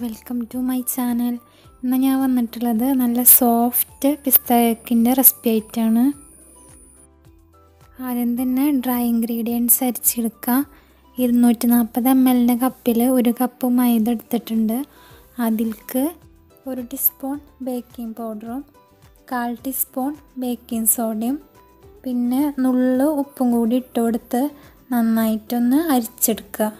welcome to my channel ഇന്ന് ഞാൻ വന്നിട്ടുള്ളത് നല്ല സോഫ്റ്റ് പിസ്ത കേക്കിൻ്റെ റെസിപ്പി ആയിട്ടാണ് ആദ്യം തന്നെ ഡ്രൈ ഇൻഗ്രീഡിയൻസ് അരിച്ചെടുക്കുക ഇരുന്നൂറ്റി നാൽപ്പത് എം എല്ലിൻ്റെ കപ്പിൽ ഒരു കപ്പ് മൈദ എടുത്തിട്ടുണ്ട് അതിൽക്ക് ഒരു ടീസ്പൂൺ ബേക്കിംഗ് പൗഡറും കാൽ ടീസ്പൂൺ ബേക്കിംഗ് സോഡയും പിന്നെ നുള്ളു ഉപ്പും കൂടി ഇട്ട് കൊടുത്ത് നന്നായിട്ടൊന്ന് അരിച്ചെടുക്കുക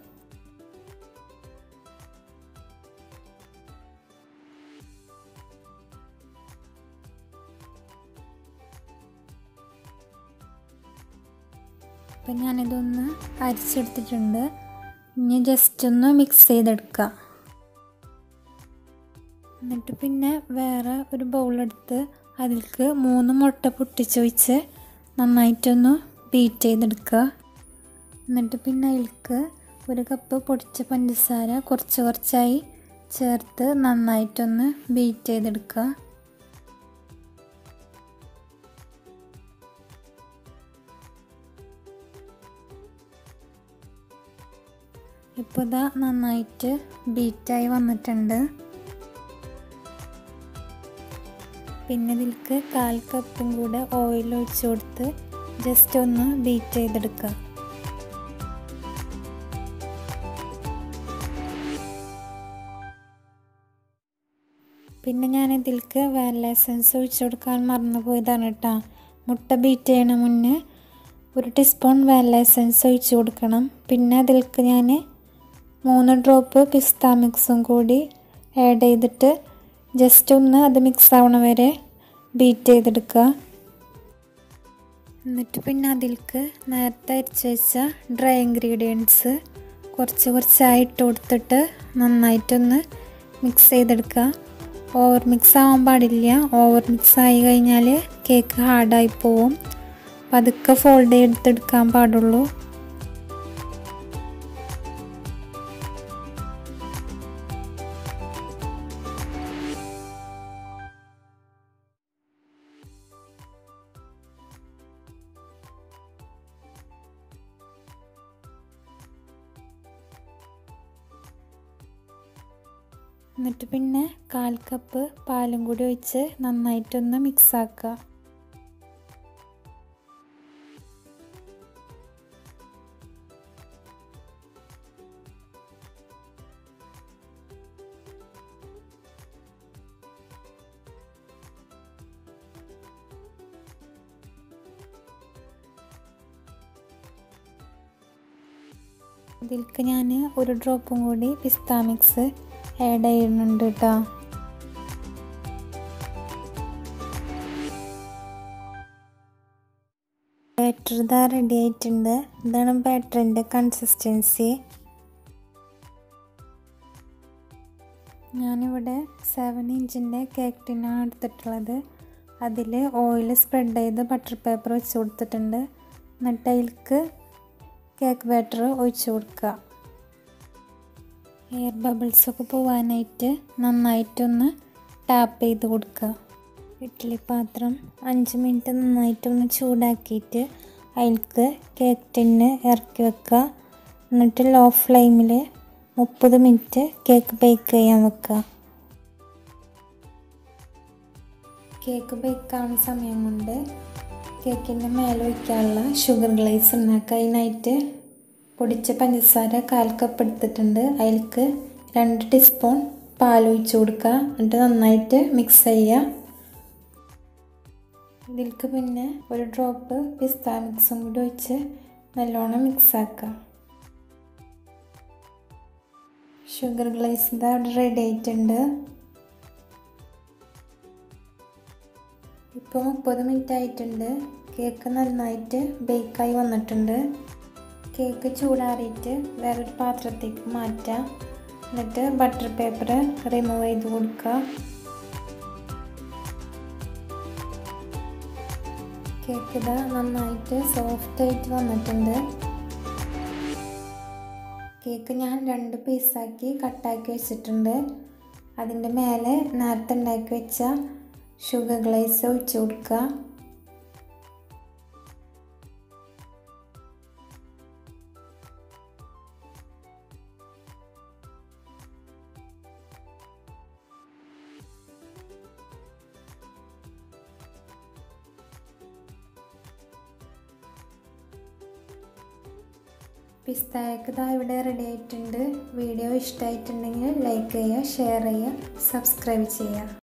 അപ്പം ഞാനിതൊന്ന് അരിച്ചെടുത്തിട്ടുണ്ട് ഇനി ജസ്റ്റ് ഒന്ന് മിക്സ് ചെയ്തെടുക്കുക എന്നിട്ട് പിന്നെ വേറെ ഒരു ബൗളെടുത്ത് അതിലേക്ക് മൂന്ന് മുട്ട പൊട്ടിച്ച് വെച്ച് നന്നായിട്ടൊന്ന് ബീറ്റ് ചെയ്തെടുക്കുക എന്നിട്ട് പിന്നെ അതിലേക്ക് ഒരു കപ്പ് പൊടിച്ച പഞ്ചസാര കുറച്ച് കുറച്ചായി ചേർത്ത് നന്നായിട്ടൊന്ന് ബീറ്റ് ചെയ്തെടുക്കുക ഇപ്പോൾ ഇതാ നന്നായിട്ട് ബീറ്റായി വന്നിട്ടുണ്ട് പിന്നെ ഇതിലേക്ക് കാൽ കപ്പും കൂടെ ഓയിൽ ഒഴിച്ച് കൊടുത്ത് ജസ്റ്റ് ഒന്ന് ബീറ്റ് ചെയ്തെടുക്കുക പിന്നെ ഞാൻ ഇതിലേക്ക് വാനില എസൻസ് ഒഴിച്ചു കൊടുക്കാൻ മറന്നു പോയതാണ് കേട്ടോ മുട്ട ബീറ്റ് ചെയ്യണ മുന്നേ ഒരു ടീസ്പൂൺ വാനില എസൻസ് ഒഴിച്ചു കൊടുക്കണം പിന്നെ അതിലേക്ക് ഞാൻ മൂന്ന് ഡ്രോപ്പ് പിസ്ത മിക്സും കൂടി ആഡ് ചെയ്തിട്ട് ജസ്റ്റ് ഒന്ന് അത് മിക്സ് ആവണ വരെ ബീറ്റ് ചെയ്തെടുക്കുക എന്നിട്ട് പിന്നെ അതിലേക്ക് നേരത്തെ അരിച്ച് വെച്ച ഡ്രൈ ഇൻഗ്രീഡിയൻസ് കുറച്ച് കുറച്ചായി ഇട്ട് കൊടുത്തിട്ട് നന്നായിട്ടൊന്ന് മിക്സ് ചെയ്തെടുക്കുക ഓവർ മിക്സ് ആവാൻ പാടില്ല ഓവർ മിക്സ് ആയി കഴിഞ്ഞാൽ കേക്ക് ഹാർഡായി പോവും പതുക്കെ ഫോൾഡ് ചെയ്തെടുക്കാൻ പാടുള്ളൂ എന്നിട്ട് പിന്നെ കാൽ കപ്പ് പാലും കൂടി ഒഴിച്ച് നന്നായിട്ടൊന്ന് മിക്സ് ആക്കുക ഇതിലേക്ക് ഞാൻ ഒരു ഡ്രോപ്പും കൂടി പിസ്ത മിക്സ് ആഡ് ചെയ്യുന്നുണ്ട് കേട്ടോ ബാറ്റർ ഇതാ റെഡി ആയിട്ടുണ്ട് ഇതാണ് ബാറ്ററിൻ്റെ കൺസിസ്റ്റൻസി ഞാനിവിടെ സെവൻ ഇഞ്ചിൻ്റെ കേക്ക് ടിന്നാണ് എടുത്തിട്ടുള്ളത് അതിൽ ഓയിൽ സ്പ്രെഡ് ചെയ്ത് ബട്ടർ പേപ്പർ വെച്ച് കൊടുത്തിട്ടുണ്ട് എന്നിട്ട് അതിലേക്ക് കേക്ക് ബാറ്റർ ഒഴിച്ച് കൊടുക്കുക എയർ ബബിൾസൊക്കെ പോവാനായിട്ട് നന്നായിട്ടൊന്ന് ടാപ്പ് ചെയ്ത് കൊടുക്കുക ഇഡ്ഡലി പാത്രം അഞ്ച് മിനിറ്റ് നന്നായിട്ടൊന്ന് ചൂടാക്കിയിട്ട് അതിലേക്ക് കേക്ക് ടിന്ന് ഇറക്കി വെക്കുക എന്നിട്ട് ലോ ഫ്ലെയിമിൽ മുപ്പത് മിനിറ്റ് കേക്ക് ബേക്ക് ചെയ്യാൻ വെക്കുക കേക്ക് ബേക്ക് ആവുന്ന സമയം കൊണ്ട് കേക്കിൻ്റെ മേലെ വയ്ക്കാനുള്ള ഷുഗർ ഗ്ലേസ് ഉണ്ടാക്കുക അതിനായിട്ട് പൊടിച്ച പഞ്ചസാര കാൽ കപ്പ് എടുത്തിട്ടുണ്ട് അതിലേക്ക് രണ്ട് ടീസ്പൂൺ പാൽ ഒഴിച്ച് കൊടുക്കുക എന്നിട്ട് നന്നായിട്ട് മിക്സ് ചെയ്യുക ഇതിലേക്ക് പിന്നെ ഒരു ഡ്രോപ്പ് പിസ്ത മിക്സും കൂടി ഒഴിച്ച് നല്ലോണം മിക്സ് ആക്കുക ഷുഗർ ഗ്ലേസ് ഇതാ റെഡി ആയിട്ടുണ്ട് ഇപ്പോൾ മുപ്പത് മിനിറ്റ് ആയിട്ടുണ്ട് കേക്ക് നന്നായിട്ട് ബേക്കായി വന്നിട്ടുണ്ട് കേക്ക് ചൂടാറിയിട്ട് വേറൊരു പാത്രത്തേക്ക് മാറ്റാം എന്നിട്ട് ബട്ടർ പേപ്പർ റിമൂവ് ചെയ്ത് കൊടുക്കുക കേക്ക് ഇതാ നന്നായിട്ട് സോഫ്റ്റ് ആയിട്ട് വന്നിട്ടുണ്ട് കേക്ക് ഞാൻ രണ്ട് പീസാക്കി കട്ടാക്കി വെച്ചിട്ടുണ്ട് അതിൻ്റെ മേലെ നേരത്തെ ഉണ്ടാക്കി വെച്ച ഷുഗർ ഗ്ലേസ് ഒഴിച്ച് കൊടുക്കുക പിസ്തായക്ക് ഇതാ ഇവിടെ റെഡി ആയിട്ടുണ്ട് വീഡിയോ ഇഷ്ടമായിട്ടുണ്ടെങ്കിൽ ലൈക്ക് ചെയ്യുക ഷെയർ ചെയ്യുക സബ്സ്ക്രൈബ് ചെയ്യുക